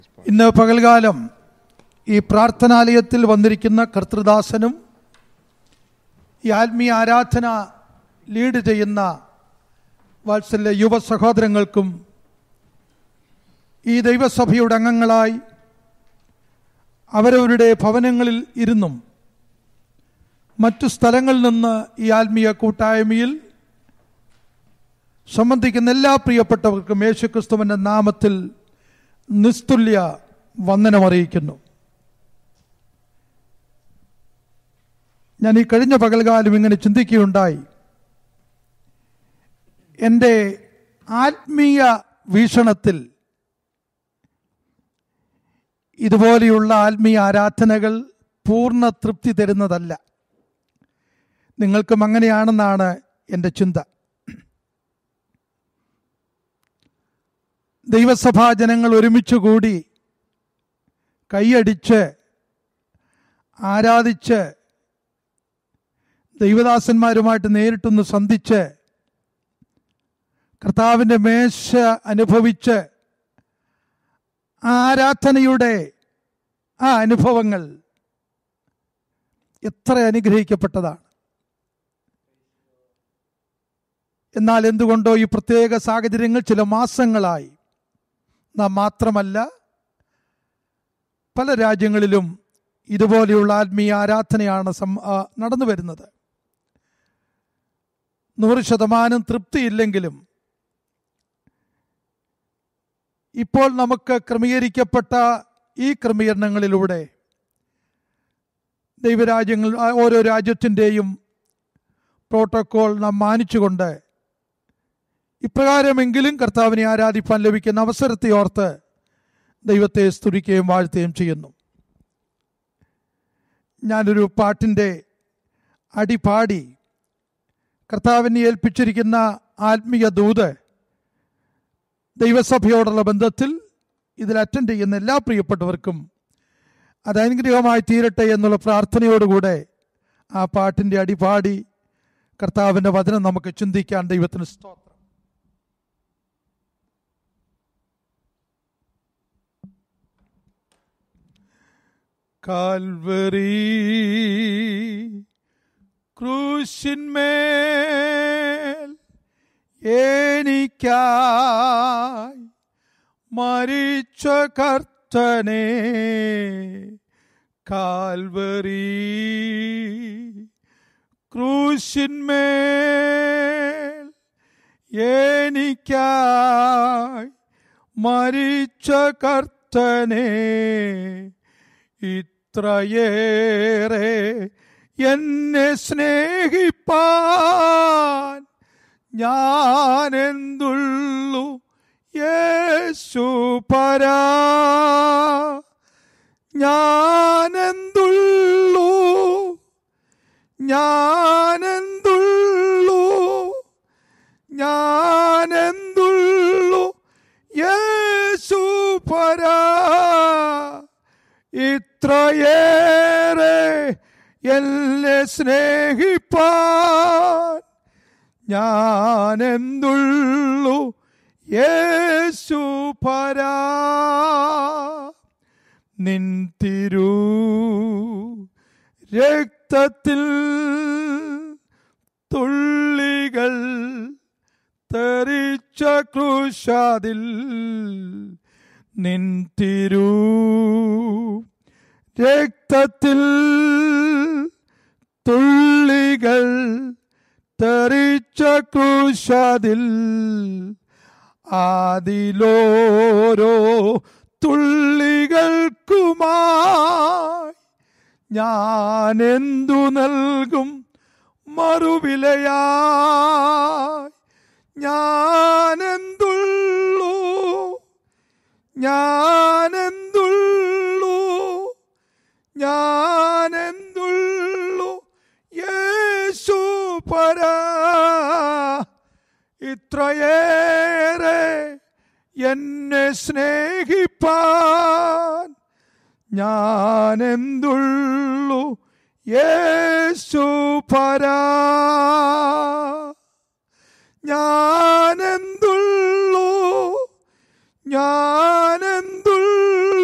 ഇന്ന് പകൽകാലം ഈ പ്രാർത്ഥനാലയത്തിൽ വന്നിരിക്കുന്ന കർത്തൃദാസനും ഈ ആത്മീയ ആരാധന ലീഡ് ചെയ്യുന്ന വാത്സല്യ യുവ സഹോദരങ്ങൾക്കും ഈ ദൈവസഭയുടെ അംഗങ്ങളായി അവരവരുടെ ഭവനങ്ങളിൽ ഇരുന്നും മറ്റു സ്ഥലങ്ങളിൽ നിന്ന് ഈ ആത്മീയ കൂട്ടായ്മയിൽ സംബന്ധിക്കുന്ന എല്ലാ പ്രിയപ്പെട്ടവർക്കും യേശുക്രിസ്തുവിന്റെ നാമത്തിൽ നിസ്തുല്യ വന്ദനമറിയിക്കുന്നു ഞാൻ ഈ കഴിഞ്ഞ പകൽകാലം ഇങ്ങനെ ചിന്തിക്കുകയുണ്ടായി എൻ്റെ ആത്മീയ വീക്ഷണത്തിൽ ഇതുപോലെയുള്ള ആത്മീയ ആരാധനകൾ പൂർണ്ണ തൃപ്തി തരുന്നതല്ല നിങ്ങൾക്കും അങ്ങനെയാണെന്നാണ് എൻ്റെ ചിന്ത ദൈവസഭാ ജനങ്ങൾ ഒരുമിച്ച് കൂടി കൈയടിച്ച് ആരാധിച്ച് ദൈവദാസന്മാരുമായിട്ട് നേരിട്ടൊന്ന് സന്ധിച്ച് കർത്താവിൻ്റെ മേശ അനുഭവിച്ച് ആരാധനയുടെ ആ അനുഭവങ്ങൾ എത്ര അനുഗ്രഹിക്കപ്പെട്ടതാണ് എന്നാൽ എന്തുകൊണ്ടോ ഈ പ്രത്യേക സാഹചര്യങ്ങൾ ചില മാസങ്ങളായി നാം മാത്രമല്ല പല രാജ്യങ്ങളിലും ഇതുപോലെയുള്ള ആത്മീയ ആരാധനയാണ് നടന്നു വരുന്നത് നൂറ് ശതമാനം തൃപ്തിയില്ലെങ്കിലും ഇപ്പോൾ നമുക്ക് ക്രമീകരിക്കപ്പെട്ട ഈ ക്രമീകരണങ്ങളിലൂടെ ദൈവരാജ്യങ്ങൾ ഓരോ രാജ്യത്തിൻ്റെയും പ്രോട്ടോക്കോൾ നാം മാനിച്ചുകൊണ്ട് ഇപ്രകാരമെങ്കിലും കർത്താവിനെ ആരാധിപ്പാൻ ലഭിക്കുന്ന അവസരത്തെ ഓർത്ത് ദൈവത്തെ സ്തുതിക്കുകയും വാഴ്ത്തുകയും ചെയ്യുന്നു ഞാനൊരു പാട്ടിൻ്റെ അടിപാടി കർത്താവിനെ ഏൽപ്പിച്ചിരിക്കുന്ന ആത്മീയ ദൂത് ദൈവസഭയോടുള്ള ബന്ധത്തിൽ ഇതിൽ അറ്റൻഡ് ചെയ്യുന്ന എല്ലാ പ്രിയപ്പെട്ടവർക്കും അത് അനുഗ്രഹമായി തീരട്ടെ എന്നുള്ള പ്രാർത്ഥനയോടുകൂടെ ആ പാട്ടിൻ്റെ അടിപാടി കർത്താവിൻ്റെ വചനം നമുക്ക് ചിന്തിക്കാൻ ദൈവത്തിന് സ്തോത്രം കാൽവറി ക്രൂശിന്മേൽ എനിക്കായി മരിച്ച കർത്തനെ കാൽവറി ക്രൂശിന്മേൽ എനിക്കായി മരിച്ച കർത്തനെ ഇത്രയേറെ എന്നെ സ്നേഹിപ്പാൻ ഞാൻ എന്തുള്ളു യേശു പരാ ഞാൻ എന്തുള്ളു ഞാൻ എന്തുള്ളു ഞാൻ എന്തുള്ളു യേശു പരാ ഇത്രയേറെ എന്നെ സ്നേഹിപ്പാൻ ഞാൻ എന്തുള്ളു യേശു പരാ നിൻ തിരു രക്തത്തിൽ തുള്ളികൾ തെറിച്ച ക്രൂശാതിൽ നിൻ തിരു രക്തത്തിൽ തുള്ളികൾ തെറിച്ച ക്രൂശാതിൽ ആദിലോരോ തുള്ളികൾക്കുമായി ഞാൻ എന്തു നൽകും മറുവിലയായി ഞാൻ എന്തുള്ളൂ ഞാൻ എന്തുള്ളൂ ഞാൻ എന്തുള്ളൂ യേശു പരാ ഇത്രയേറെ എന്നെ സ്നേഹിപ്പാൻ ഞാൻ എന്തുള്ളൂ യേശു പരാ ഞാനെന്തുള്ളൂ ഞാനെന്തുള്ളൂ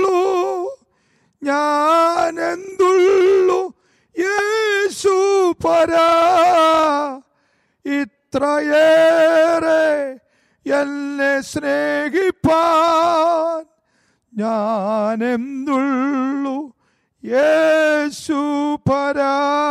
ഞാൻ എന്തുള്ളു യേശു പരാ ഇത്രയേറെ എന്നെ സ്നേഹിപ്പാൻ ഞാൻ എന്തുള്ളു യേശു പരാ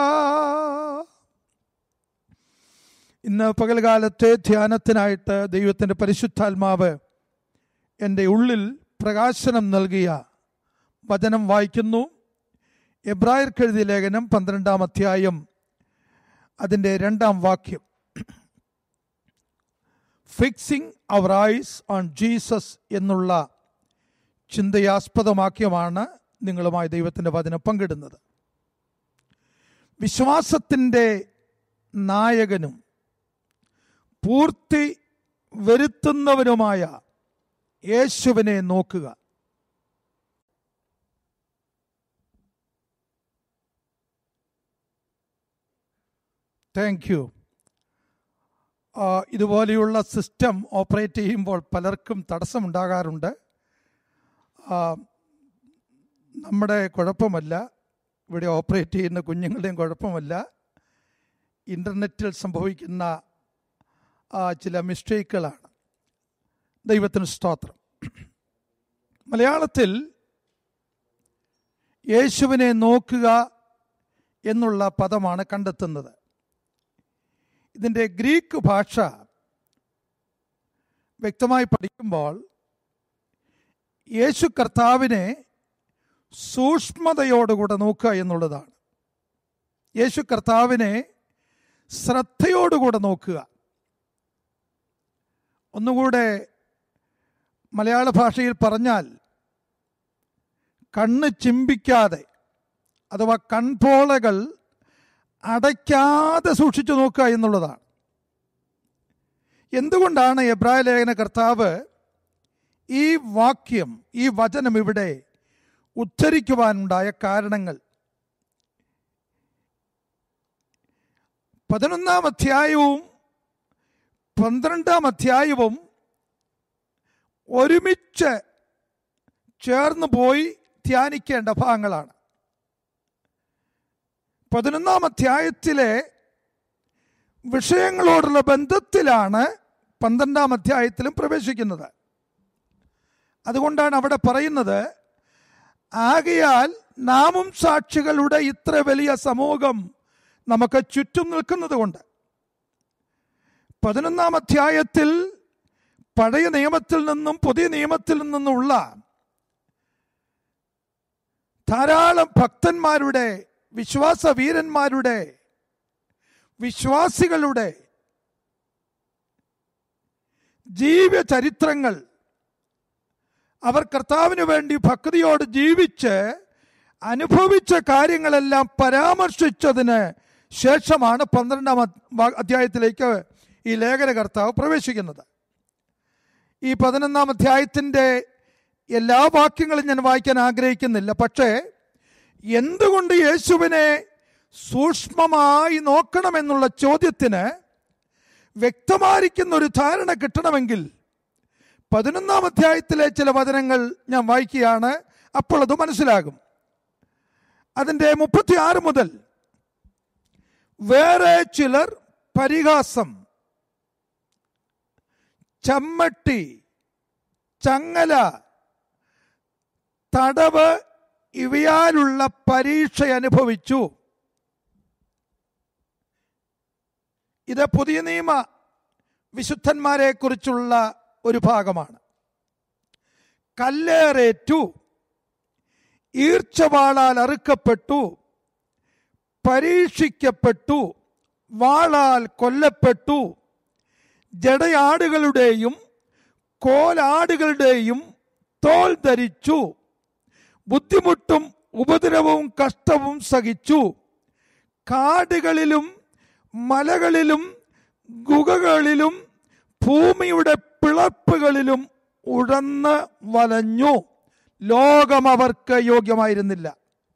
ഇന്ന് പകൽകാലത്തെ ധ്യാനത്തിനായിട്ട് ദൈവത്തിൻ്റെ പരിശുദ്ധാത്മാവ് എൻ്റെ ഉള്ളിൽ പ്രകാശനം നൽകിയ വചനം വായിക്കുന്നു എബ്രായർക്കെഴുതിയ ലേഖനം പന്ത്രണ്ടാം അധ്യായം അതിൻ്റെ രണ്ടാം വാക്യം fixing our eyes on Jesus എന്നുള്ള ചിന്തയാസ്പദവാക്യമാണ് നിങ്ങളുമായി ദൈവത്തിൻ്റെ വചനം പങ്കിടുന്നത് വിശ്വാസത്തിൻ്റെ നായകനും പൂർത്തി വരുത്തുന്നവനുമായ യേശുവിനെ നോക്കുക താങ്ക് യു ഇതുപോലെയുള്ള സിസ്റ്റം ഓപ്പറേറ്റ് ചെയ്യുമ്പോൾ പലർക്കും തടസ്സമുണ്ടാകാറുണ്ട് ആ, നമ്മുടെ കുഴപ്പമല്ല ഇവിടെ ഓപ്പറേറ്റ് ചെയ്യുന്ന കുഞ്ഞുങ്ങളുടെയും കുഴപ്പമല്ല ഇൻ്റർനെറ്റിൽ സംഭവിക്കുന്ന ആ, ചില മിസ്റ്റേക്കുകളാണ് ദൈവത്തിന് സ്തോത്രം മലയാളത്തിൽ യേശുവിനെ നോക്കുക എന്നുള്ള പദമാണ് കണ്ടെത്തുന്നത് ഇതിൻ്റെ ഗ്രീക്ക് ഭാഷ വ്യക്തമായി പഠിക്കുമ്പോൾ യേശു കർത്താവിനെ സൂക്ഷ്മതയോടുകൂടെ നോക്കുക എന്നുള്ളതാണ് യേശു കർത്താവിനെ ശ്രദ്ധയോടുകൂടെ നോക്കുക ഒന്നുകൂടെ മലയാള ഭാഷയിൽ പറഞ്ഞാൽ കണ്ണ് ചിമ്പിക്കാതെ അഥവാ കൺപോളകൾ അടയ്ക്കാതെ സൂക്ഷിച്ചു നോക്കുക എന്നുള്ളതാണ് എന്തുകൊണ്ടാണ് എബ്രായ ലേഖന കർത്താവ് ഈ വാക്യം ഈ വചനം ഇവിടെ ഉച്ചരിക്കുവാനുണ്ടായ കാരണങ്ങൾ പതിനൊന്നാം അധ്യായവും പന്ത്രണ്ടാം അധ്യായവും ഒരുമിച്ച് ചേർന്ന് പോയി ധ്യാനിക്കേണ്ട ഭാഗങ്ങളാണ് പതിനൊന്നാം അധ്യായത്തിലെ വിഷയങ്ങളോടുള്ള ബന്ധത്തിലാണ് പന്ത്രണ്ടാം അധ്യായത്തിലും പ്രവേശിക്കുന്നത് അതുകൊണ്ടാണ് അവിടെ പറയുന്നത് ആകയാൽ നാമും സാക്ഷികളുടെ ഇത്ര വലിയ സമൂഹം നമുക്ക് ചുറ്റും നിൽക്കുന്നത് കൊണ്ട് പതിനൊന്നാം അധ്യായത്തിൽ പഴയ നിയമത്തിൽ നിന്നും പുതിയ നിയമത്തിൽ നിന്നുമുള്ള ധാരാളം ഭക്തന്മാരുടെ വിശ്വാസ വീരന്മാരുടെ വിശ്വാസികളുടെ ജീവചരിത്രങ്ങൾ അവർ കർത്താവിന് വേണ്ടി ഭക്തിയോട് ജീവിച്ച് അനുഭവിച്ച കാര്യങ്ങളെല്ലാം പരാമർശിച്ചതിന് ശേഷമാണ് പന്ത്രണ്ടാം അധ്യ- അധ്യായത്തിലേക്ക് ഈ ലേഖന കർത്താവ് പ്രവേശിക്കുന്നത് ഈ പതിനൊന്നാം അധ്യായത്തിൻ്റെ എല്ലാ വാക്യങ്ങളും ഞാൻ വായിക്കാൻ ആഗ്രഹിക്കുന്നില്ല പക്ഷേ എന്തുകൊണ്ട് യേശുവിനെ സൂക്ഷ്മമായി നോക്കണമെന്നുള്ള ചോദ്യത്തിന് വ്യക്തമായിരിക്കുന്ന ഒരു ധാരണ കിട്ടണമെങ്കിൽ പതിനൊന്നാം അധ്യായത്തിലെ ചില വചനങ്ങൾ ഞാൻ വായിക്കുകയാണ് അപ്പോൾ അത് മനസ്സിലാകും അതിൻ്റെ മുപ്പത്തിയാറ് മുതൽ വേറെ ചിലർ പരിഹാസം ചമ്മട്ടി ചങ്ങല തടവ് ഇവയാലുള്ള പരീക്ഷ അനുഭവിച്ചു ഇത് പുതിയ നിയമ വിശുദ്ധന്മാരെ കുറിച്ചുള്ള ഒരു ഭാഗമാണ് കല്ലേറേറ്റു ഈർച്ചവാളാൽ അറുക്കപ്പെട്ടു പരീക്ഷിക്കപ്പെട്ടു വാളാൽ കൊല്ലപ്പെട്ടു ജടയാടുകളുടെയും കോലാടുകളുടെയും തോൽ ധരിച്ചു ബുദ്ധിമുട്ടും ഉപദ്രവവും കഷ്ടവും സഹിച്ചു കാടുകളിലും മലകളിലും ഗുഹകളിലും ഭൂമിയുടെ പിളർപ്പുകളിലും ഉഴന്ന് വലഞ്ഞു ലോകം അവർക്ക് യോഗ്യമായിരുന്നില്ല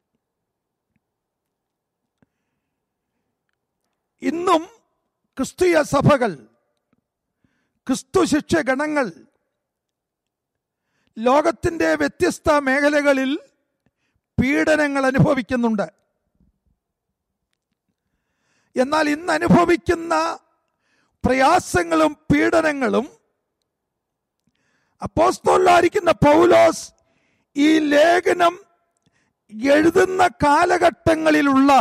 ഇന്നും ക്രിസ്തീയ സഭകൾ ക്രിസ്തു ശിക്ഷഗണങ്ങൾ ലോകത്തിൻ്റെ വ്യത്യസ്ത മേഖലകളിൽ പീഡനങ്ങൾ അനുഭവിക്കുന്നുണ്ട് എന്നാൽ ഇന്ന് അനുഭവിക്കുന്ന പ്രയാസങ്ങളും പീഡനങ്ങളും അപ്പോസ്തോലായിരിക്കുന്ന പൗലോസ് ഈ ലേഖനം എഴുതുന്ന കാലഘട്ടങ്ങളിലുള്ള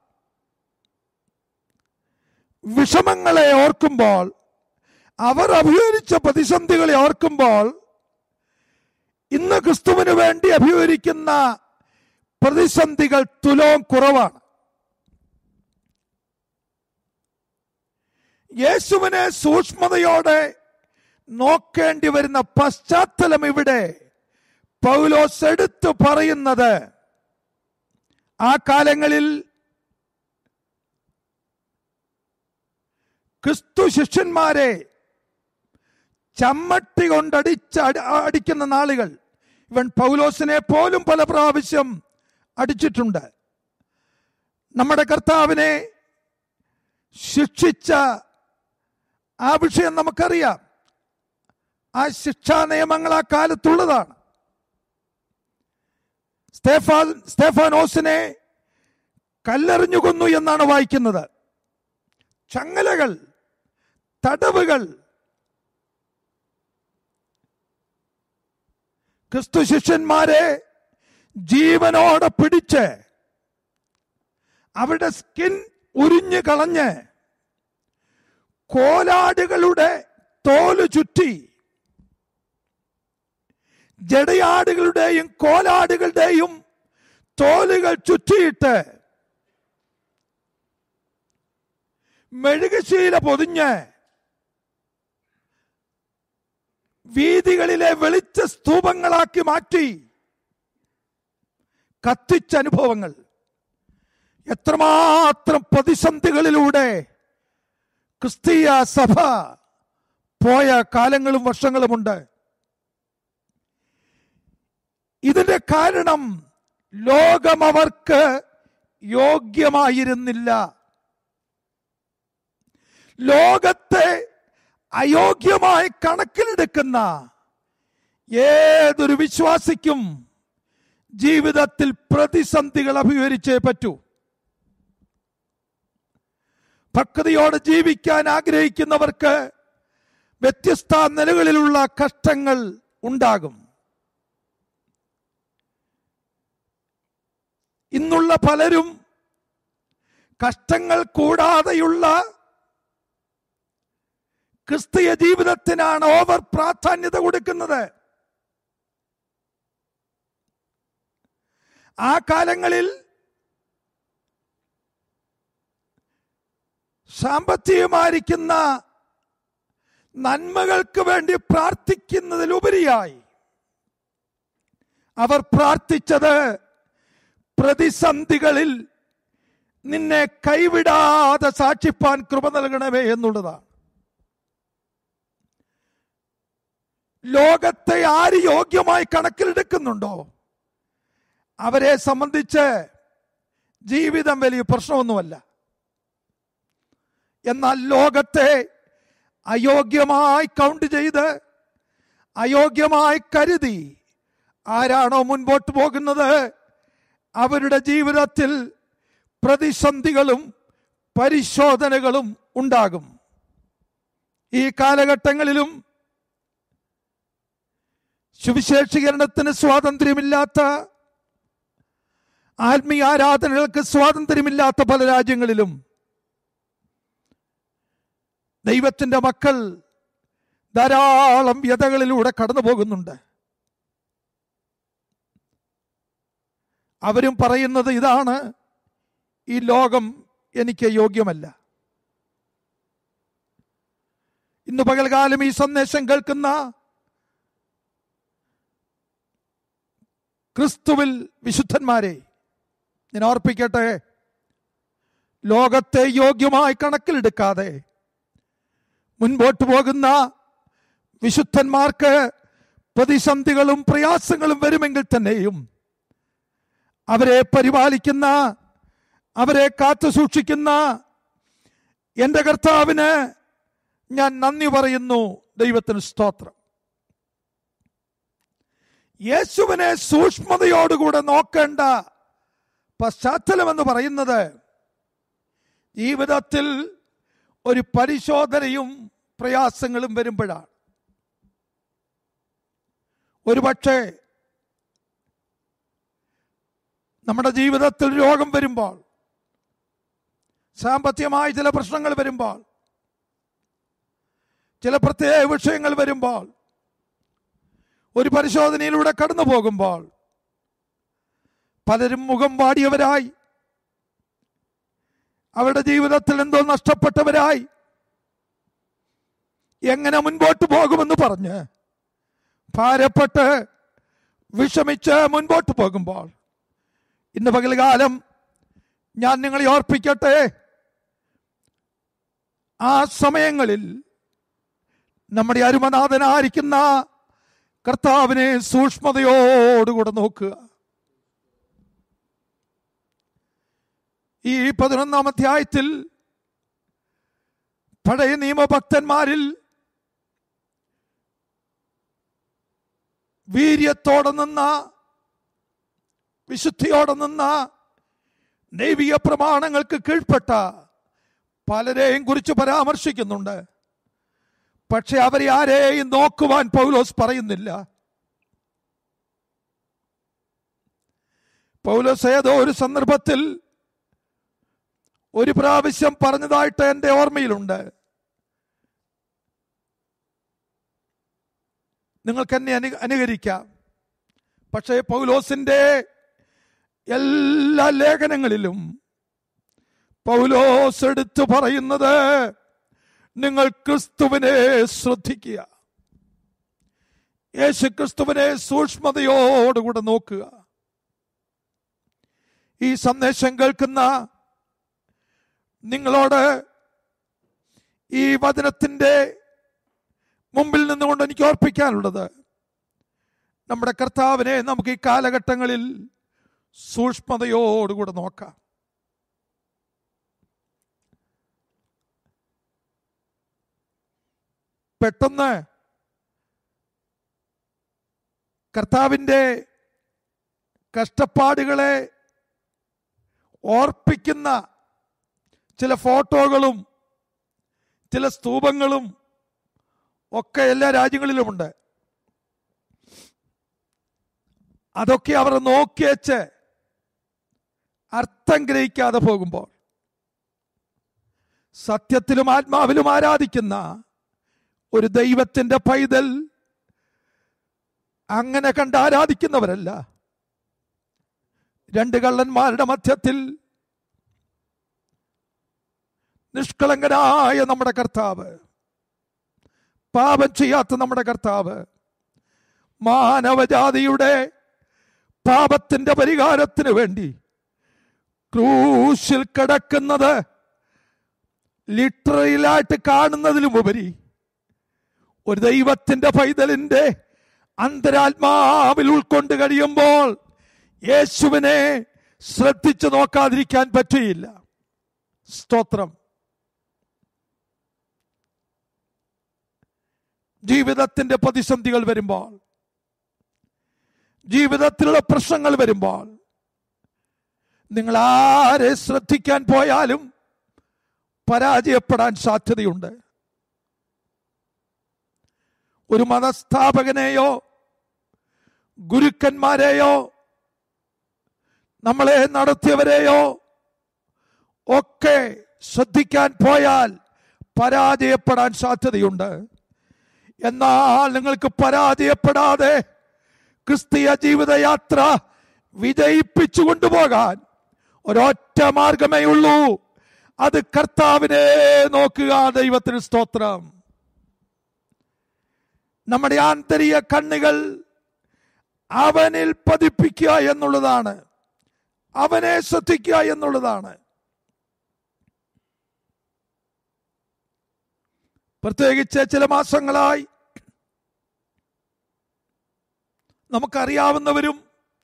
വിഷമങ്ങളെ ഓർക്കുമ്പോൾ അവർ അഭിമുഖീകരിച്ച പ്രതിസന്ധികളെ ഓർക്കുമ്പോൾ ഇന്ന് ക്രിസ്തുവിന് വേണ്ടി അഭിമുഖീകരിക്കുന്ന പ്രതിസന്ധികൾ തുലവും കുറവാണ് യേശുവിനെ സൂക്ഷ്മതയോടെ നോക്കേണ്ടി വരുന്ന പശ്ചാത്തലം ഇവിടെ പൗലോസ് എടുത്തു പറയുന്നത് ആ കാലങ്ങളിൽ ക്രിസ്തു ശിഷ്യന്മാരെ ചമ്മട്ടി കൊണ്ടടിച്ച് അടി- അടിക്കുന്ന നാളുകൾ ഇവൻ പൗലോസിനെ പോലും പല പ്രാവശ്യം അടിച്ചിട്ടുണ്ട് നമ്മുടെ കർത്താവിനെ ശിക്ഷിച്ച ആ വിഷയം നമുക്കറിയാം ആ ശിക്ഷാ നിയമങ്ങൾ ആ കാലത്തുള്ളതാണ് സ്തേഫാൻ സ്തേഫാനോസിനെ കല്ലെറിഞ്ഞു കൊന്നു എന്നാണ് വായിക്കുന്നത് ചങ്ങലകൾ തടവുകൾ ക്രിസ്തു ശിഷ്യന്മാരെ ജീവനോടെ പിടിച്ച് അവരുടെ സ്കിൻ ഉരിഞ്ഞു കളഞ്ഞ് കോലാടുകളുടെ തോല് ചുറ്റി ജടയാടുകളുടെയും കോലാടുകളുടെയും തോലുകൾ ചുറ്റിയിട്ട് മെഴുകുശീല പൊതിഞ്ഞ് വീതികളിലെ വെളിച്ച സ്തൂപങ്ങളാക്കി മാറ്റി കത്തിച്ച അനുഭവങ്ങൾ എത്രമാത്രം പ്രതിസന്ധികളിലൂടെ ക്രിസ്തീയ സഭ പോയ കാലങ്ങളും വർഷങ്ങളുമുണ്ട് ഇതിന്റെ കാരണം ലോകം അവർക്ക് യോഗ്യമായിരുന്നില്ല ലോകത്തെ അയോഗ്യമായി കണക്കിലെടുക്കുന്ന ഏതൊരു വിശ്വാസിക്കും ജീവിതത്തിൽ പ്രതിസന്ധികൾ അഭിമുഖീകരിച്ചേ പറ്റൂ ഭക്തിയോടെ ജീവിക്കാൻ ആഗ്രഹിക്കുന്നവർക്ക് വ്യത്യസ്ത നിലകളിലുള്ള കഷ്ടങ്ങൾ ഉണ്ടാകും ഇന്നുള്ള പലരും കഷ്ടങ്ങൾ കൂടാതെയുള്ള ക്രിസ്തീയ ജീവിതത്തിനാണ് ഓവർ പ്രാധാന്യത കൊടുക്കുന്നത് ആ കാലങ്ങളിൽ സാമ്പത്തികമായിരിക്കുന്ന നന്മകൾക്ക് വേണ്ടി പ്രാർത്ഥിക്കുന്നതിലുപരിയായി അവർ പ്രാർത്ഥിച്ചത് പ്രതിസന്ധികളിൽ നിന്നെ കൈവിടാതെ സാക്ഷിപ്പാൻ കൃപ നൽകണമേ എന്നുള്ളതാണ് ലോകത്തെ ആര് യോഗ്യമായി കണക്കിലെടുക്കുന്നുണ്ടോ അവരെ സംബന്ധിച്ച് ജീവിതം വലിയ പ്രശ്നമൊന്നുമല്ല എന്നാൽ ലോകത്തെ അയോഗ്യമായി കൗണ്ട് ചെയ്ത് അയോഗ്യമായി കരുതി ആരാണോ മുൻപോട്ട് പോകുന്നത് അവരുടെ ജീവിതത്തിൽ പ്രതിസന്ധികളും പരിശോധനകളും ഉണ്ടാകും ഈ കാലഘട്ടങ്ങളിലും സുവിശേഷീകരണത്തിന് സ്വാതന്ത്ര്യമില്ലാത്ത ആത്മീയ ആരാധനകൾക്ക് സ്വാതന്ത്ര്യമില്ലാത്ത പല രാജ്യങ്ങളിലും ദൈവത്തിന്റെ മക്കൾ ധാരാളം വ്യതകളിലൂടെ കടന്നു പോകുന്നുണ്ട് അവരും പറയുന്നത് ഇതാണ് ഈ ലോകം എനിക്ക് യോഗ്യമല്ല ഇന്ന് പകൽകാലം ഈ സന്ദേശം കേൾക്കുന്ന ക്രിസ്തുവിൽ വിശുദ്ധന്മാരെ ഞാൻ ഓർപ്പിക്കട്ടെ ലോകത്തെ യോഗ്യമായി കണക്കിലെടുക്കാതെ മുൻപോട്ട് പോകുന്ന വിശുദ്ധന്മാർക്ക് പ്രതിസന്ധികളും പ്രയാസങ്ങളും വരുമെങ്കിൽ തന്നെയും അവരെ പരിപാലിക്കുന്ന അവരെ കാത്തു സൂക്ഷിക്കുന്ന എൻ്റെ കർത്താവിന് ഞാൻ നന്ദി പറയുന്നു ദൈവത്തിന് സ്തോത്രം യേശുവിനെ സൂക്ഷ്മതയോടുകൂടെ നോക്കേണ്ട പശ്ചാത്തലം എന്ന് പറയുന്നത് ജീവിതത്തിൽ ഒരു പരിശോധനയും പ്രയാസങ്ങളും വരുമ്പോഴാണ് ഒരുപക്ഷെ നമ്മുടെ ജീവിതത്തിൽ രോഗം വരുമ്പോൾ സാമ്പത്തികമായ ചില പ്രശ്നങ്ങൾ വരുമ്പോൾ ചില പ്രത്യേക വിഷയങ്ങൾ വരുമ്പോൾ ഒരു പരിശോധനയിലൂടെ കടന്നു പോകുമ്പോൾ പലരും മുഖം വാടിയവരായി അവരുടെ ജീവിതത്തിൽ എന്തോ നഷ്ടപ്പെട്ടവരായി എങ്ങനെ മുൻപോട്ട് പോകുമെന്ന് പറഞ്ഞ് ഭാരപ്പെട്ട് വിഷമിച്ച് മുൻപോട്ട് പോകുമ്പോൾ ഇന്ന് പകൽകാലം ഞാൻ നിങ്ങളെ ഓർപ്പിക്കട്ടെ ആ സമയങ്ങളിൽ നമ്മുടെ അരുമനാഥനായിരിക്കുന്ന കർത്താവിനെ സൂക്ഷ്മതയോടുകൂടെ നോക്കുക ഈ പതിനൊന്നാം അധ്യായത്തിൽ പഴയ നിയമഭക്തന്മാരിൽ വീര്യത്തോടെ നിന്ന വിശുദ്ധിയോടെ നിന്ന ദൈവിക പ്രമാണങ്ങൾക്ക് കീഴ്പ്പെട്ട പലരെയും കുറിച്ച് പരാമർശിക്കുന്നുണ്ട് പക്ഷെ അവരെ ആരെയും നോക്കുവാൻ പൗലോസ് പറയുന്നില്ല പൗലോസ് ഏതോ ഒരു സന്ദർഭത്തിൽ ഒരു പ്രാവശ്യം പറഞ്ഞതായിട്ട് എൻ്റെ ഓർമ്മയിലുണ്ട് നിങ്ങൾക്ക് എന്നെ അനു അനുകരിക്കാം പക്ഷേ പൗലോസിന്റെ എല്ലാ ലേഖനങ്ങളിലും പൗലോസ് എടുത്തു പറയുന്നത് നിങ്ങൾ ക്രിസ്തുവിനെ ശ്രദ്ധിക്കുക യേശു ക്രിസ്തുവിനെ സൂക്ഷ്മതയോടുകൂടെ നോക്കുക ഈ സന്ദേശം കേൾക്കുന്ന നിങ്ങളോട് ഈ വചനത്തിന്റെ മുമ്പിൽ നിന്നുകൊണ്ട് എനിക്ക് ഓർപ്പിക്കാനുള്ളത് നമ്മുടെ കർത്താവിനെ നമുക്ക് ഈ കാലഘട്ടങ്ങളിൽ സൂക്ഷ്മതയോടുകൂടെ നോക്കാം പെട്ടെന്ന് കർത്താവിൻ്റെ കഷ്ടപ്പാടുകളെ ഓർപ്പിക്കുന്ന ചില ഫോട്ടോകളും ചില സ്തൂപങ്ങളും ഒക്കെ എല്ലാ രാജ്യങ്ങളിലുമുണ്ട് അതൊക്കെ അവർ നോക്കിയച്ച് അർത്ഥം ഗ്രഹിക്കാതെ പോകുമ്പോൾ സത്യത്തിലും ആത്മാവിലും ആരാധിക്കുന്ന ഒരു ദൈവത്തിന്റെ പൈതൽ അങ്ങനെ കണ്ട് ആരാധിക്കുന്നവരല്ല രണ്ട് കള്ളന്മാരുടെ മധ്യത്തിൽ നിഷ്കളങ്കനായ നമ്മുടെ കർത്താവ് പാപം ചെയ്യാത്ത നമ്മുടെ കർത്താവ് മാനവജാതിയുടെ പാപത്തിന്റെ പരിഹാരത്തിന് വേണ്ടി ക്രൂശിൽ കിടക്കുന്നത് ലിറ്ററലായിട്ട് കാണുന്നതിലും ഉപരി ഒരു ദൈവത്തിന്റെ പൈതലിന്റെ അന്തരാത്മാവിൽ ഉൾക്കൊണ്ട് കഴിയുമ്പോൾ യേശുവിനെ ശ്രദ്ധിച്ചു നോക്കാതിരിക്കാൻ പറ്റിയില്ല സ്തോത്രം ജീവിതത്തിന്റെ പ്രതിസന്ധികൾ വരുമ്പോൾ ജീവിതത്തിലുള്ള പ്രശ്നങ്ങൾ വരുമ്പോൾ നിങ്ങൾ ആരെ ശ്രദ്ധിക്കാൻ പോയാലും പരാജയപ്പെടാൻ സാധ്യതയുണ്ട് ഒരു മതസ്ഥാപകനെയോ ഗുരുക്കന്മാരെയോ നമ്മളെ നടത്തിയവരെയോ ഒക്കെ ശ്രദ്ധിക്കാൻ പോയാൽ പരാജയപ്പെടാൻ സാധ്യതയുണ്ട് എന്നാൽ നിങ്ങൾക്ക് പരാജയപ്പെടാതെ ക്രിസ്തീയ ജീവിതയാത്ര വിജയിപ്പിച്ചു കൊണ്ടുപോകാൻ ഒരൊറ്റ മാർഗമേ ഉള്ളൂ അത് കർത്താവിനെ നോക്കുക ദൈവത്തിന് സ്തോത്രം നമ്മുടെ ആന്തരിക കണ്ണുകൾ അവനിൽ പതിപ്പിക്കുക എന്നുള്ളതാണ് അവനെ ശ്രദ്ധിക്കുക എന്നുള്ളതാണ് പ്രത്യേകിച്ച് ചില മാസങ്ങളായി നമുക്കറിയാവുന്നവരും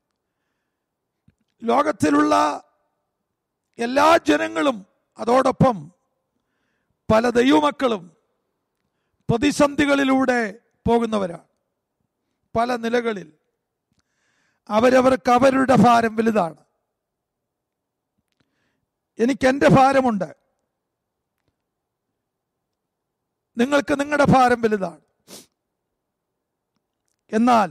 ലോകത്തിലുള്ള എല്ലാ ജനങ്ങളും അതോടൊപ്പം പല ദൈവമക്കളും പ്രതിസന്ധികളിലൂടെ പോകുന്നവരാണ് പല നിലകളിൽ അവരവർക്ക് അവരുടെ ഭാരം വലുതാണ് എനിക്ക് എൻ്റെ ഭാരമുണ്ട് നിങ്ങൾക്ക് നിങ്ങളുടെ ഭാരം വലുതാണ് എന്നാൽ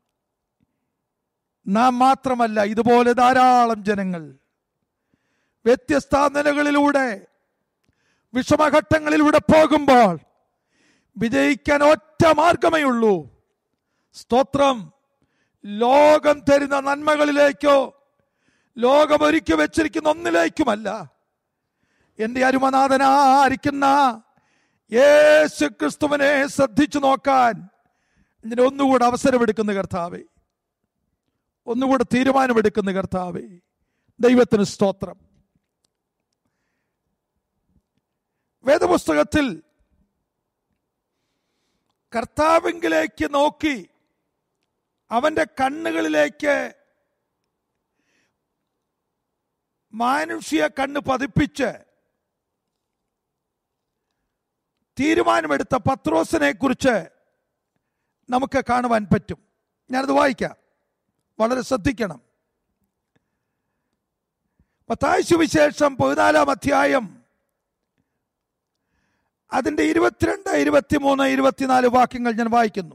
നാം മാത്രമല്ല ഇതുപോലെ ധാരാളം ജനങ്ങൾ വ്യത്യസ്ത നിലകളിലൂടെ വിഷമഘട്ടങ്ങളിലൂടെ പോകുമ്പോൾ വിജയിക്കാൻ ഒറ്റ മാർഗമേ ഉള്ളൂ സ്തോത്രം ലോകം തരുന്ന നന്മകളിലേക്കോ ലോകം ഒരുക്കി വെച്ചിരിക്കുന്ന ഒന്നിലേക്കുമല്ല എന്റെ അരുമനാഥനായിരിക്കുന്ന യേശു ക്രിസ്തുവിനെ ശ്രദ്ധിച്ചു നോക്കാൻ ഇതിന് ഒന്നുകൂടെ അവസരമെടുക്കുന്ന കർത്താവേ ഒന്നുകൂടെ തീരുമാനമെടുക്കുന്ന കർത്താവേ ദൈവത്തിന് സ്തോത്രം വേദപുസ്തകത്തിൽ കർത്താവിങ്കിലേക്ക് നോക്കി അവന്റെ കണ്ണുകളിലേക്ക് മാനുഷ്യ കണ്ണ് പതിപ്പിച്ച് തീരുമാനമെടുത്ത പത്രോസിനെ കുറിച്ച് നമുക്ക് കാണുവാൻ പറ്റും ഞാനത് വായിക്കാം വളരെ ശ്രദ്ധിക്കണം മത്തായി സുവിശേഷം പതിനാലാം അധ്യായം അതിന്റെ ഇരുപത്തിരണ്ട് ഇരുപത്തിമൂന്ന് ഇരുപത്തിനാല് വാക്യങ്ങൾ ഞാൻ വായിക്കുന്നു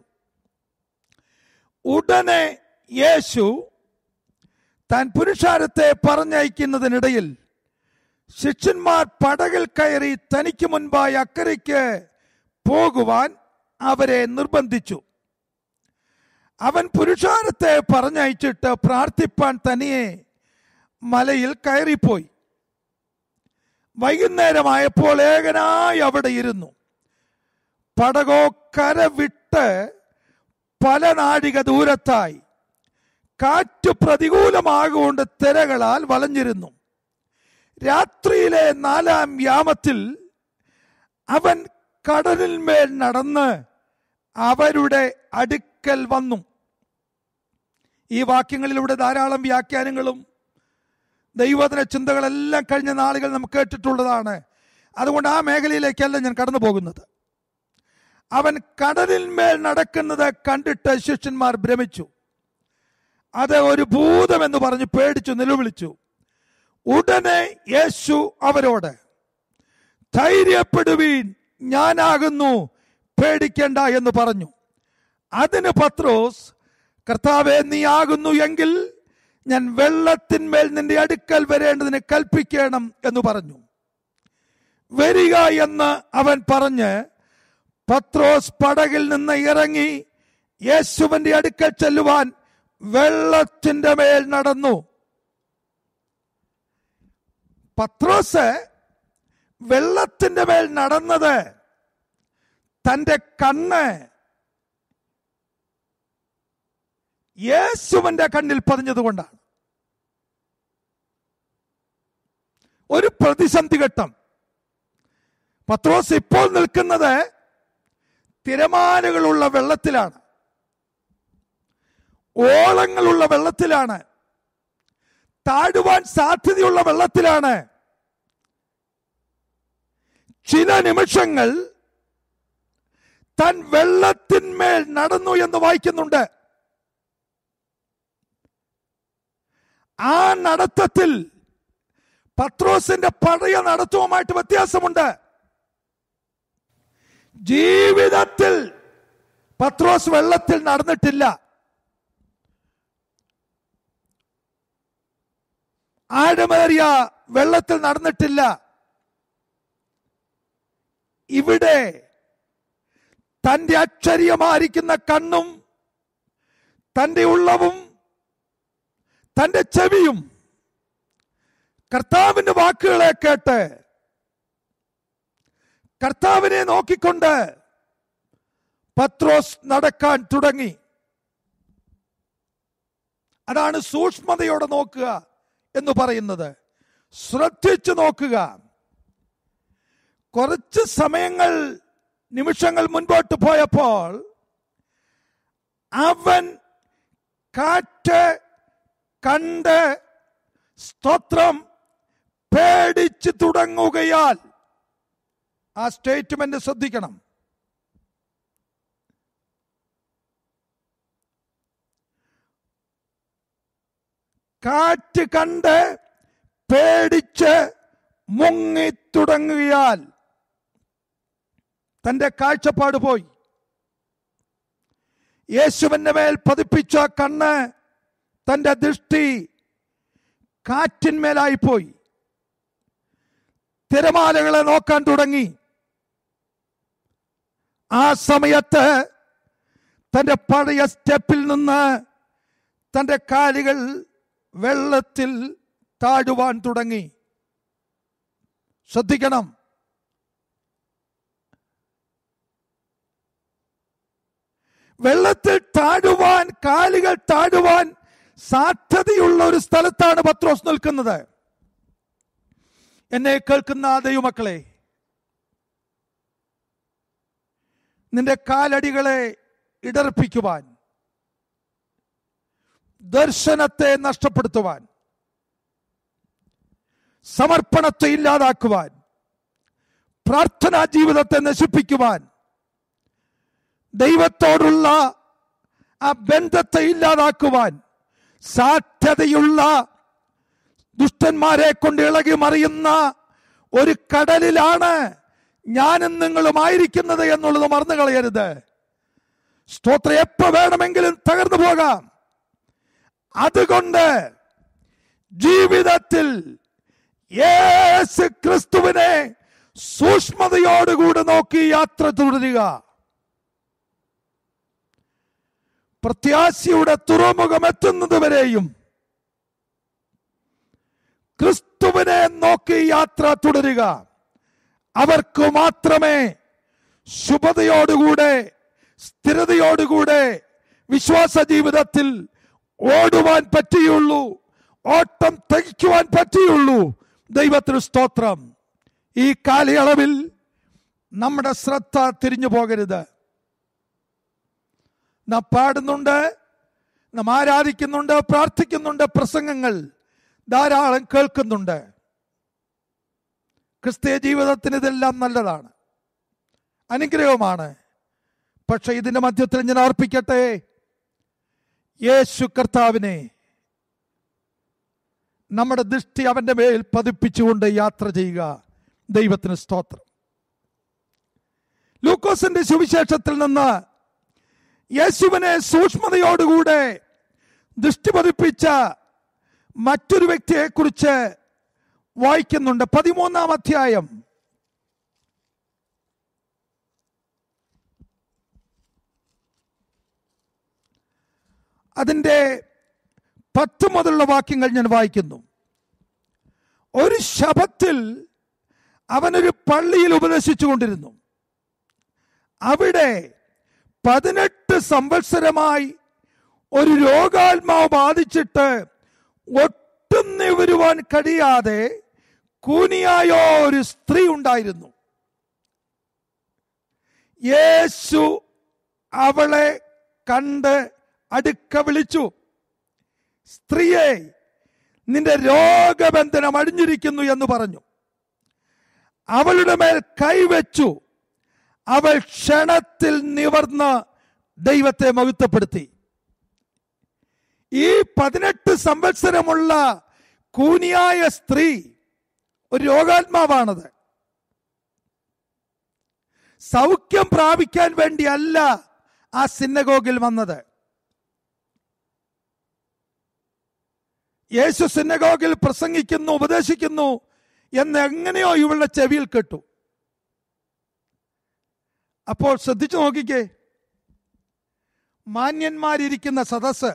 ഉടനെ യേശു താൻ പുരുഷാരത്തെ പറഞ്ഞയക്കുന്നതിനിടയിൽ ശിഷ്യന്മാർ പടകിൽ കയറി തനിക്ക് മുൻപായി അക്കരയ്ക്ക് പോകുവാൻ അവരെ നിർബന്ധിച്ചു അവൻ പുരുഷാരത്തെ പറഞ്ഞയച്ചിട്ട് പ്രാർത്ഥിപ്പാൻ തനിയെ മലയിൽ കയറിപ്പോയി വൈകുന്നേരമായപ്പോൾ ഏകനായി അവിടെ ഇരുന്നു പടകോ കര വിട്ട് പല നാഴിക ദൂരത്തായി കാറ്റ് പ്രതികൂലമാകൊണ്ട് തിരകളാൽ വലഞ്ഞിരുന്നു രാത്രിയിലെ നാലാം യാമത്തിൽ അവൻ കടലിന്മേൽ നടന്ന് അവരുടെ അടുക്കൽ വന്നു ഈ വാക്യങ്ങളിലൂടെ ധാരാളം വ്യാഖ്യാനങ്ങളും ദൈവദിന ചിന്തകളെല്ലാം കഴിഞ്ഞ നാളുകൾ നമുക്ക് കേട്ടിട്ടുള്ളതാണ് അതുകൊണ്ട് ആ മേഖലയിലേക്കല്ല ഞാൻ കടന്നു പോകുന്നത് അവൻ കടലിന്മേൽ നടക്കുന്നത് കണ്ടിട്ട് ശിഷ്യന്മാർ ഭ്രമിച്ചു അത് ഒരു ഭൂതം എന്ന് പറഞ്ഞ് പേടിച്ചു നിലവിളിച്ചു ഉടനെ യേശു അവരോട് ധൈര്യപ്പെടുവീൻ ഞാനാകുന്നു പേടിക്കേണ്ട എന്ന് പറഞ്ഞു അതിന് പത്രോസ് കർത്താവെ നീ ആകുന്നു എങ്കിൽ ഞാൻ വെള്ളത്തിന്മേൽ നിന്റെ അടുക്കൽ വരേണ്ടതിന് കൽപ്പിക്കണം എന്ന് പറഞ്ഞു വരിക എന്ന് അവൻ പറഞ്ഞ് പത്രോസ് പടകിൽ നിന്ന് ഇറങ്ങി യേശുവിന്റെ അടുക്കൽ ചെല്ലുവാൻ വെള്ളത്തിന്റെ മേൽ നടന്നു പത്രോസ് വെള്ളത്തിന്റെ മേൽ നടന്നത് തന്റെ കണ്ണ് യേശുവിന്റെ കണ്ണിൽ പതിഞ്ഞതുകൊണ്ടാണ് ഒരു പ്രതിസന്ധി ഘട്ടം പത്രോസ് ഇപ്പോൾ നിൽക്കുന്നത് തിരമാലകളുള്ള വെള്ളത്തിലാണ് ഓളങ്ങളുള്ള വെള്ളത്തിലാണ് താഴുവാൻ സാധ്യതയുള്ള വെള്ളത്തിലാണ് ചില നിമിഷങ്ങൾ താൻ വെള്ളത്തിന്മേൽ നടന്നു എന്ന് വായിക്കുന്നുണ്ട് ആ നടത്തത്തിൽ പത്രോസിന്റെ പഴയ നടത്തവുമായിട്ട് വ്യത്യാസമുണ്ട് ജീവിതത്തിൽ പത്രോസ് വെള്ളത്തിൽ നടന്നിട്ടില്ല ആഴമേറിയ വെള്ളത്തിൽ നടന്നിട്ടില്ല ഇവിടെ തന്റെ അക്ഷരീയമായിരിക്കുന്ന കണ്ണും തന്റെ ഉള്ളവും തന്റെ ചെവിയും കർത്താവിന്റെ വാക്കുകളെ കേട്ട് കർത്താവിനെ നോക്കിക്കൊണ്ട് പത്രോസ് നടക്കാൻ തുടങ്ങി അതാണ് സൂക്ഷ്മതയോടെ നോക്കുക എന്ന് പറയുന്നത് ശ്രദ്ധിച്ചു നോക്കുക കുറച്ച് സമയങ്ങൾ നിമിഷങ്ങൾ മുൻപോട്ട് പോയപ്പോൾ അവൻ കാറ്റ് കണ്ട് സ്തോത്രം പേടിച്ചു തുടങ്ങുകയാൽ ആ സ്റ്റേറ്റ്മെന്റ് ശ്രദ്ധിക്കണം കാറ്റ് കണ്ട് പേടിച്ച് മുങ്ങിത്തുടങ്ങിയാൽ തന്റെ കാഴ്ചപ്പാട് പോയി യേശുവിന്റെ മേൽ പതിപ്പിച്ച കണ്ണ് തന്റെ ദൃഷ്ടി കാറ്റിന്മേലായി പോയി തിരമാലകളെ നോക്കാൻ തുടങ്ങി ആ സമയത്ത് തന്റെ പഴയ സ്റ്റെപ്പിൽ നിന്ന് തന്റെ കാലുകൾ വെള്ളത്തിൽ താഴുവാൻ തുടങ്ങി ശ്രദ്ധിക്കണം വെള്ളത്തിൽ താഴുവാൻ കാലുകൾ താഴുവാൻ സാധ്യതയുള്ള ഒരു സ്ഥലത്താണ് പത്രോസ് നിൽക്കുന്നത് എന്നെ കേൾക്കുന്ന ദൈവമക്കളെ നിന്റെ കാലടികളെ ഇടർപ്പിക്കുവാൻ ദർശനത്തെ നഷ്ടപ്പെടുത്തുവാൻ സമർപ്പണത്തെ ഇല്ലാതാക്കുവാൻ പ്രാർത്ഥനാ ജീവിതത്തെ നശിപ്പിക്കുവാൻ ദൈവത്തോടുള്ള ആ ബന്ധത്തെ ഇല്ലാതാക്കുവാൻ സാധ്യതയുള്ള ദുഷ്ടന്മാരെ കൊണ്ട് ഇളകി മറിയുന്ന ഒരു കടലിലാണ് ഞാനും നിങ്ങളുമായിരിക്കുന്നത് എന്നുള്ളത് മറന്നു കളയരുത് സ്തോത്രം എപ്പോ വേണമെങ്കിലും തകർന്നു പോകാം അതുകൊണ്ട് ജീവിതത്തിൽ യേശു ക്രിസ്തുവിനെ സൂക്ഷ്മതയോടുകൂടി നോക്കി യാത്ര തുടരുക പ്രത്യാശയുടെ തുറമുഖം എത്തുന്നത് വരെയും ക്രിസ്തുവിനെ നോക്കി യാത്ര തുടരുക അവർക്ക് മാത്രമേ ശുഭതയോടുകൂടെ സ്ഥിരതയോടുകൂടെ വിശ്വാസ ജീവിതത്തിൽ ഓടുവാൻ പറ്റിയുള്ളൂ ഓട്ടം തികയ്ക്കുവാൻ പറ്റിയുള്ളൂ ദൈവത്തിന് സ്തോത്രം ഈ കാലയളവിൽ നമ്മുടെ ശ്രദ്ധ തിരിഞ്ഞു പോകരുത് നാം പാടുന്നുണ്ട് നാം ആരാധിക്കുന്നുണ്ട് പ്രാർത്ഥിക്കുന്നുണ്ട് പ്രസംഗങ്ങൾ ധാരാളം കേൾക്കുന്നുണ്ട് ക്രിസ്തീയ ജീവിതത്തിന് ഇതെല്ലാം നല്ലതാണ് അനുഗ്രഹമാണ് പക്ഷെ ഇതിന്റെ മധ്യത്തിൽ ഞാൻ അർപ്പിക്കട്ടെ യേശു കർത്താവിനെ നമ്മുടെ ദൃഷ്ടി അവന്റെ മേൽ പതിപ്പിച്ചുകൊണ്ട് യാത്ര ചെയ്യുക ദൈവത്തിന് സ്തോത്രം ലൂക്കോസിന്റെ സുവിശേഷത്തിൽ നിന്ന് യേശുവിനെ സൂക്ഷ്മതയോടുകൂടെ ദൃഷ്ടി പതിപ്പിച്ച മറ്റൊരു വ്യക്തിയെ കുറിച്ച് വായിക്കുന്നുണ്ട് പതിമൂന്നാം അധ്യായം അതിൻ്റെ പത്ത് മുതലുള്ള വാക്യങ്ങൾ ഞാൻ വായിക്കുന്നു ഒരു ശബത്തിൽ അവനൊരു പള്ളിയിൽ ഉപദേശിച്ചു കൊണ്ടിരുന്നു അവിടെ പതിനെട്ട് സംവത്സരമായി ഒരു രോഗാത്മാവ് ബാധിച്ചിട്ട് ഒട്ടും നിവരുവാൻ കഴിയാതെ കൂനിയായോ ഒരു സ്ത്രീ ഉണ്ടായിരുന്നു യേശു അവളെ കണ്ട് അടുക്ക വിളിച്ചു സ്ത്രീയെ നിന്റെ രോഗബന്ധനം അടിഞ്ഞിരിക്കുന്നു എന്ന് പറഞ്ഞു അവളുടെ മേൽ കൈവച്ചു അവൾ ക്ഷണത്തിൽ നിവർന്ന് ദൈവത്തെ മഹത്വപ്പെടുത്തി ഈ പതിനെട്ട് സംവത്സരമുള്ള കൂനിയായ സ്ത്രീ ഒരു രോഗാത്മാവാണത് സൗഖ്യം പ്രാപിക്കാൻ വേണ്ടിയല്ല ആ സിന്നഗോഗിൽ വന്നത് യേശു സിന്നഗോഗിൽ പ്രസംഗിക്കുന്നു ഉപദേശിക്കുന്നു എന്ന് എങ്ങനെയോ ഇവളുടെ ചെവിയിൽ കേട്ടു അപ്പോൾ ശ്രദ്ധിച്ചു നോക്കിക്കേ മാന്യന്മാരിരിക്കുന്ന സദസ്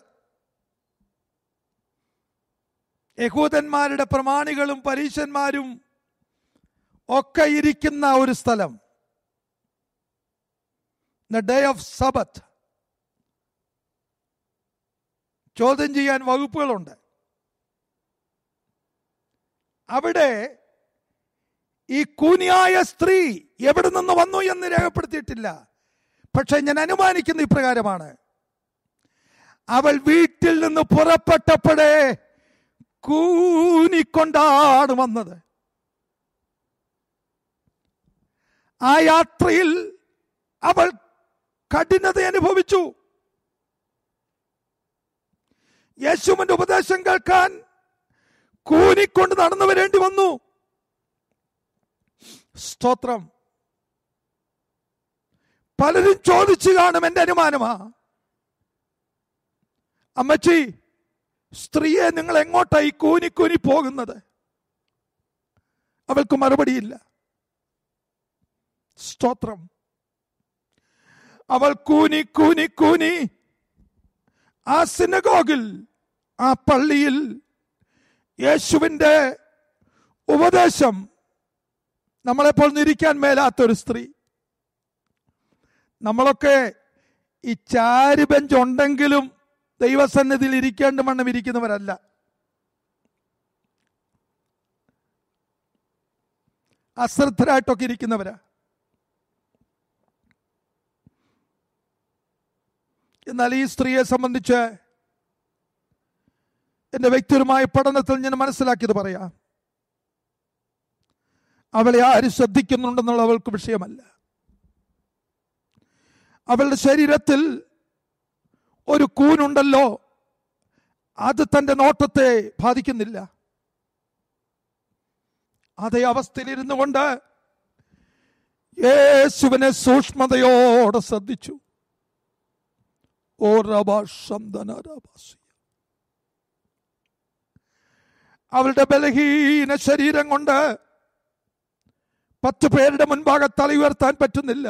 യഹൂദന്മാരുടെ പ്രമാണികളും പരീശന്മാരും ഒക്കെ ഇരിക്കുന്ന ഒരു സ്ഥലം ദ ഡേ ഓഫ് സബത്ത് ചോദ്യം ചെയ്യാൻ വകുപ്പുകളുണ്ട് അവിടെ ഈ കൂനിയായ സ്ത്രീ എവിടെ നിന്ന് വന്നു എന്ന് രേഖപ്പെടുത്തിയിട്ടില്ല പക്ഷെ ഞാൻ അനുമാനിക്കുന്ന ഇപ്രകാരമാണ് അവൾ വീട്ടിൽ നിന്ന് പുറപ്പെട്ടപ്പോഴേ കൂനിക്കൊണ്ടാണ് വന്നത് ആ യാത്രയിൽ അവൾ കഠിനത അനുഭവിച്ചു യേശുവിന്റെ ഉപദേശം കേൾക്കാൻ കൂനിക്കൊണ്ട് നടന്നു വരേണ്ടി വന്നു സ്തോത്രം പലരും ചോദിച്ചു കാണും എന്റെ അനുമാനമാ അമ്മച്ചി സ്ത്രീയെ നിങ്ങൾ എങ്ങോട്ടായി കൂനി കൂനി പോകുന്നത് അവൾക്ക് മറുപടിയില്ല സ്തോത്രം അവൾ കൂനി കൂനി കൂനി ആ സിനഗോഗിൽ ആ പള്ളിയിൽ യേശുവിന്റെ ഉപദേശം നമ്മളെപ്പോൾ നിരിക്കാൻ മേലാത്തൊരു സ്ത്രീ നമ്മളൊക്കെ ഈ ചാരി ബെഞ്ച് ഉണ്ടെങ്കിലും ദൈവസന്നിധിയിൽ ഇരിക്കേണ്ട വണ്ണം ഇരിക്കുന്നവരല്ല അശ്രദ്ധരായിട്ടൊക്കെ ഇരിക്കുന്നവരാ എന്നാൽ ഈ സ്ത്രീയെ സംബന്ധിച്ച് എന്റെ വ്യക്തിപരമായ പഠനത്തിൽ ഞാൻ മനസ്സിലാക്കിയത് പറയാം അവളെ ആര് ശ്രദ്ധിക്കുന്നുണ്ടെന്നുള്ള അവൾക്ക് വിഷയമല്ല അവളുടെ ശരീരത്തിൽ ഒരു കൂനുണ്ടല്ലോ അത് തന്റെ നോട്ടത്തെ ബാധിക്കുന്നില്ല അതേ അവസ്ഥയിൽ ഇരുന്നു കൊണ്ട് യേശുവിനെ സൂക്ഷ്മതയോടെ ശ്രദ്ധിച്ചു ഓ റബാശംദനരബാസി. അവളുടെ ബലഹീന ശരീരം കൊണ്ട് പത്ത് പേരുടെ മുൻപാകെ തല ഉയർത്താൻ പറ്റുന്നില്ല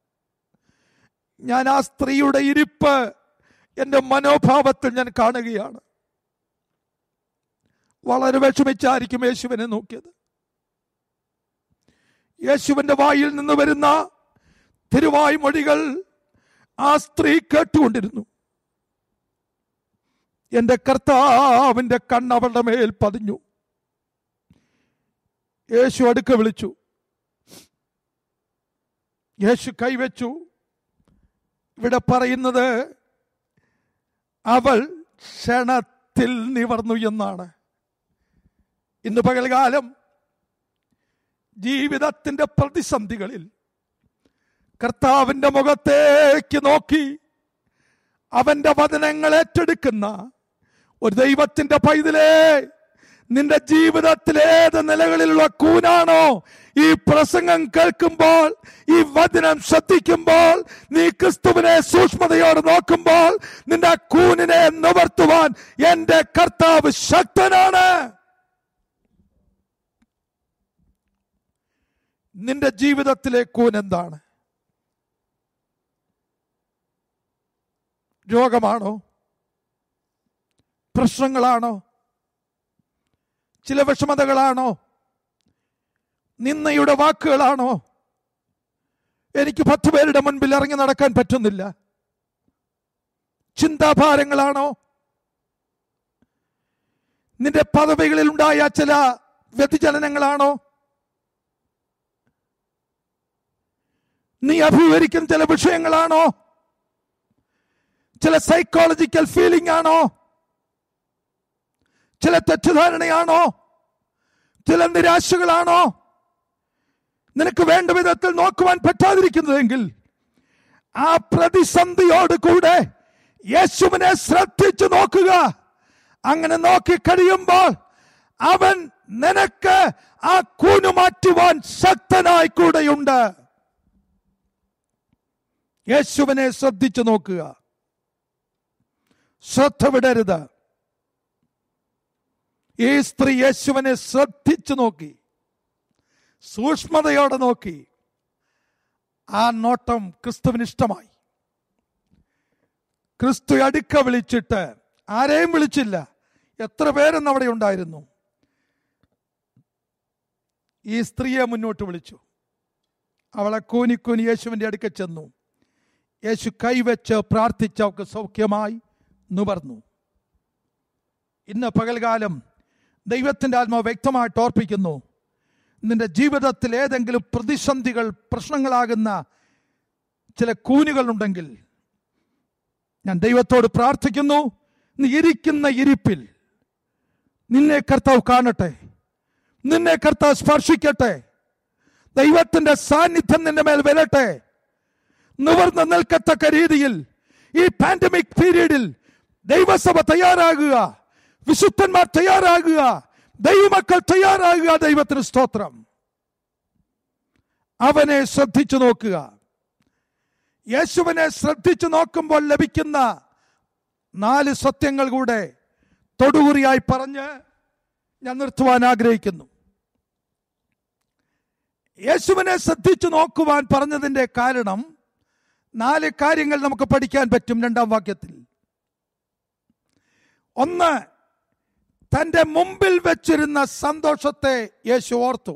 ഞാൻ ആ സ്ത്രീയുടെ ഇരിപ്പ് എന്റെ മനോഭാവത്തിൽ ഞാൻ കാണുകയാണ് വളരെ വിഷമിച്ചായിരിക്കും യേശുവിനെ നോക്കിയത് യേശുവിന്റെ വായിൽ നിന്ന് വരുന്ന തിരുവായ് മൊഴികൾ ആ സ്ത്രീ കേട്ടുകൊണ്ടിരുന്നു എന്റെ കർത്താവിന്റെ കണ്ണ് അവളുടെ മേൽ പതിഞ്ഞു യേശു അടുക്ക വിളിച്ചു യേശു കൈവച്ചു ഇവിടെ പറയുന്നത് അവൾ ക്ഷണത്തിൽ നിവർന്നു എന്നാണ് ഇന്ന് പകൽകാലം ജീവിതത്തിന്റെ പ്രതിസന്ധികളിൽ കർത്താവിന്റെ മുഖത്തേക്ക് നോക്കി അവന്റെ വചനങ്ങൾ ഏറ്റെടുക്കുന്ന ഒരു ദൈവത്തിന്റെ പൈതലേ നിന്റെ ജീവിതത്തിൽ ഏത് നിലകളിലുള്ള കൂനാണോ ഈ പ്രസംഗം കേൾക്കുമ്പോൾ ഈ വചനം ശ്രദ്ധിക്കുമ്പോൾ നീ ക്രിസ്തുവിനെ സൂക്ഷ്മതയോടെ നോക്കുമ്പോൾ നിന്റെ കൂനിനെ നിവർത്തുവാൻ എന്റെ കർത്താവ് ശക്തനാണ് നിന്റെ ജീവിതത്തിലെ കൂൻ എന്താണ് രോഗമാണോ പ്രശ്നങ്ങളാണോ ചില വിഷമതകളാണോ നിന്നയുടെ വാക്കുകളാണോ എനിക്ക് പത്ത് പേരുടെ മുൻപിൽ ഇറങ്ങി നടക്കാൻ പറ്റുന്നില്ല ചിന്താഭാരങ്ങളാണോ നിന്റെ പദവികളിൽ ഉണ്ടായ ചില വ്യതിചലനങ്ങളാണോ നീ അഭിമുഖീകരിക്കുന്ന ചില വിഷയങ്ങളാണോ ചില സൈക്കോളജിക്കൽ ഫീലിംഗ് ആണോ ചില തെറ്റിദ്ധാരണയാണോ ചില നിരാശകളാണോ നിനക്ക് വേണ്ട വിധത്തിൽ നോക്കുവാൻ പറ്റാതിരിക്കുന്നതെങ്കിൽ ആ പ്രതിസന്ധിയോട് കൂടെ യേശുവിനെ ശ്രദ്ധിച്ചു നോക്കുക അങ്ങനെ നോക്കി കഴിയുമ്പോൾ അവൻ നിനക്ക് ആ കൂനു മാറ്റുവാൻ ശക്തനായി കൂടെയുണ്ട് യേശുവിനെ ശ്രദ്ധിച്ചു നോക്കുക ശ്രദ്ധ വിടരുത് ഈ സ്ത്രീ യേശുവിനെ ശ്രദ്ധിച്ചു നോക്കി സൂക്ഷ്മതയോടെ നോക്കി ആ നോട്ടം ക്രിസ്തുവിന് ഇഷ്ടമായി ക്രിസ്തു അടുക്ക വിളിച്ചിട്ട് ആരെയും വിളിച്ചില്ല എത്ര പേരെന്ന് അവിടെ ഉണ്ടായിരുന്നു ഈ സ്ത്രീയെ മുന്നോട്ട് വിളിച്ചു അവളെ കൂനിക്കൂനി യേശുവിന്റെ അടുക്ക ചെന്നു യേശു കൈവച്ച് പ്രാർത്ഥിച്ച് അവൾക്ക് സൗഖ്യമായി നുവർന്നു ഇന്ന് പകൽകാലം ദൈവത്തിന്റെ ആത്മാവ് വ്യക്തമായിട്ട് ഓർപ്പിക്കുന്നു നിന്റെ ജീവിതത്തിൽ ഏതെങ്കിലും പ്രതിസന്ധികൾ പ്രശ്നങ്ങളാകുന്ന ചില കൂനുകളുണ്ടെങ്കിൽ ഞാൻ ദൈവത്തോട് പ്രാർത്ഥിക്കുന്നു നീ ഇരിക്കുന്ന ഇരിപ്പിൽ നിന്നെ കർത്താവ് കാണട്ടെ നിന്നെ കർത്താവ് സ്പർശിക്കട്ടെ ദൈവത്തിന്റെ സാന്നിധ്യം നിന്റെ മേൽ വരട്ടെ നിവർന്ന് നിൽക്കത്തക്ക രീതിയിൽ ഈ പാൻഡമിക് പീരീഡിൽ ദൈവസഭ തയ്യാറാകുക വിശുദ്ധന്മാർ തയ്യാറാകുക ദൈവമക്കൾ തയ്യാറാകുക ദൈവത്തിന് സ്തോത്രം അവനെ ശ്രദ്ധിച്ചു നോക്കുക യേശുവിനെ ശ്രദ്ധിച്ചു നോക്കുമ്പോൾ ലഭിക്കുന്ന നാല് സത്യങ്ങൾ കൂടെ തൊടുകുറിയായി പറഞ്ഞ് ഞാൻ നിർത്തുവാൻ ആഗ്രഹിക്കുന്നു യേശുവിനെ ശ്രദ്ധിച്ചു നോക്കുവാൻ പറഞ്ഞതിന്റെ കാരണം നാല് കാര്യങ്ങൾ നമുക്ക് പഠിക്കാൻ പറ്റും രണ്ടാം വാക്യത്തിൽ ഒന്ന് തന്റെ മുമ്പിൽ വെച്ചിരുന്ന സന്തോഷത്തെ യേശു ഓർത്തു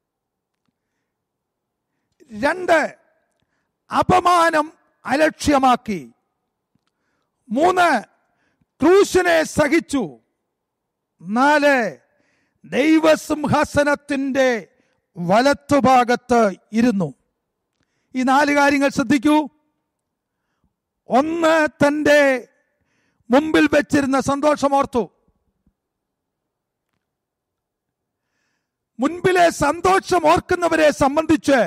രണ്ട് അപമാനം അലക്ഷ്യമാക്കി മൂന്ന് ക്രൂശിനെ സഹിച്ചു നാല് ദൈവസിംഹാസനത്തിന്റെ വലത്തുഭാഗത്ത് ഇരുന്നു ഈ നാല് കാര്യങ്ങൾ ശ്രദ്ധിക്കൂ ഒന്ന് തന്റെ മുമ്പിൽ വെച്ചിരുന്ന സന്തോഷം ഓർത്തു മുൻപിലെ സന്തോഷം ഓർക്കുന്നവരെ സംബന്ധിച്ച്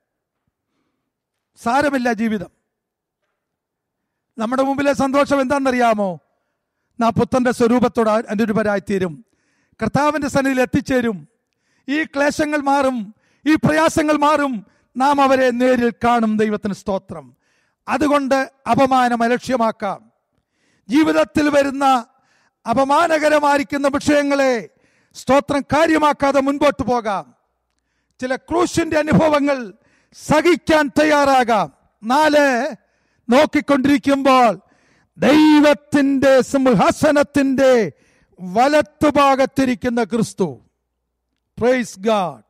സാരമില്ല ജീവിതം നമ്മുടെ മുമ്പിലെ സന്തോഷം എന്താണെന്നറിയാമോ നാ പുത്തന്റെ സ്വരൂപത്തോട് അനുരൂപരായിത്തീരും കർത്താവിന്റെ സന്നിധിയിൽ എത്തിച്ചേരും ഈ ക്ലേശങ്ങൾ മാറും ഈ പ്രയാസങ്ങൾ മാറും നാം അവരെ നേരിൽ കാണും ദൈവത്തിന് സ്തോത്രം അതുകൊണ്ട് അപമാനം അലക്ഷ്യമാക്കാം ജീവിതത്തിൽ വരുന്ന അപമാനകരമായിരിക്കുന്ന വിഷയങ്ങളെ സ്തോത്രം കാര്യമാക്കാതെ മുൻപോട്ട് പോകാം ചില ക്രൂശിന്റെ അനുഭവങ്ങൾ സഹിക്കാൻ തയ്യാറാകാം നാല് നോക്കിക്കൊണ്ടിരിക്കുമ്പോൾ ദൈവത്തിന്റെ സിംഹാസനത്തിന്റെ വലത്തുഭാഗത്തിരിക്കുന്ന ക്രിസ്തു പ്രൈസ് ഗാഡ്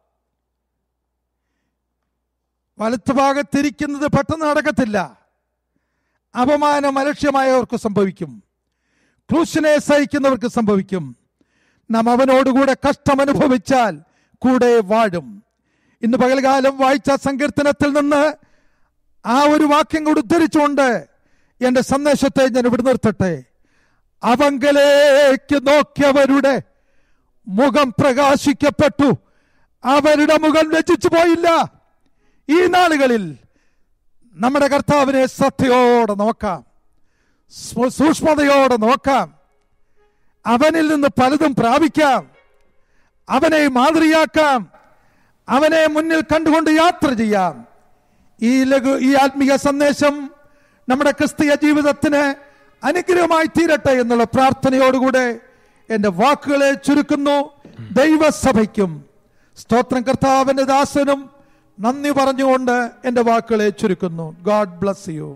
വലത്തുഭാഗത്തിരിക്കുന്നത് പെട്ടെന്ന് നടക്കത്തില്ല അപമാനം അലക്ഷ്യമായവർക്ക് സംഭവിക്കും ക്രൂശിനെ സഹിക്കുന്നവർക്ക് സംഭവിക്കും നാം അവനോടുകൂടെ കഷ്ടം അനുഭവിച്ചാൽ കൂടെ വാഴും ഇന്ന് പകൽകാലം വായിച്ച സങ്കീർത്തനത്തിൽ നിന്ന് ആ ഒരു വാക്യം കൂടി ഉദ്ധരിച്ചുകൊണ്ട് എന്റെ സന്ദേശത്തെ ഞാൻ ഇവിടെ നിർത്തട്ടെ അവങ്കലേക്ക് നോക്കിയവരുടെ മുഖം പ്രകാശിക്കപ്പെട്ടു അവരുടെ മുഖം ലജ്ജിച്ചു പോയില്ല ഈ നാളുകളിൽ നമ്മുടെ കർത്താവിനെ ശ്രദ്ധയോടെ നോക്കാം സൂ- സൂക്ഷ്മതയോടെ നോക്കാം അവനിൽ നിന്ന് പലതും പ്രാപിക്കാം അവനെ മാതൃയാക്കാം അവനെ മുന്നിൽ കണ്ടുകൊണ്ട് യാത്ര ചെയ്യാം ഈ ലഘു ഈ ആത്മീയ സന്ദേശം നമ്മുടെ ക്രിസ്തീയ ജീവിതത്തിന് അനുഗ്രഹമായി തീരട്ടെ എന്നുള്ള പ്രാർത്ഥനയോടുകൂടെ എന്റെ വാക്കുകളെ ചുരുക്കുന്നു ദൈവസഭയ്ക്കും സ്തോത്രം കർത്താവിന്റെ ദാസനും നന്ദി പറഞ്ഞുകൊണ്ട് എന്റെ വാക്കുകളെ ചുരുക്കുന്നു ഗാഡ് ബ്ലസ് യു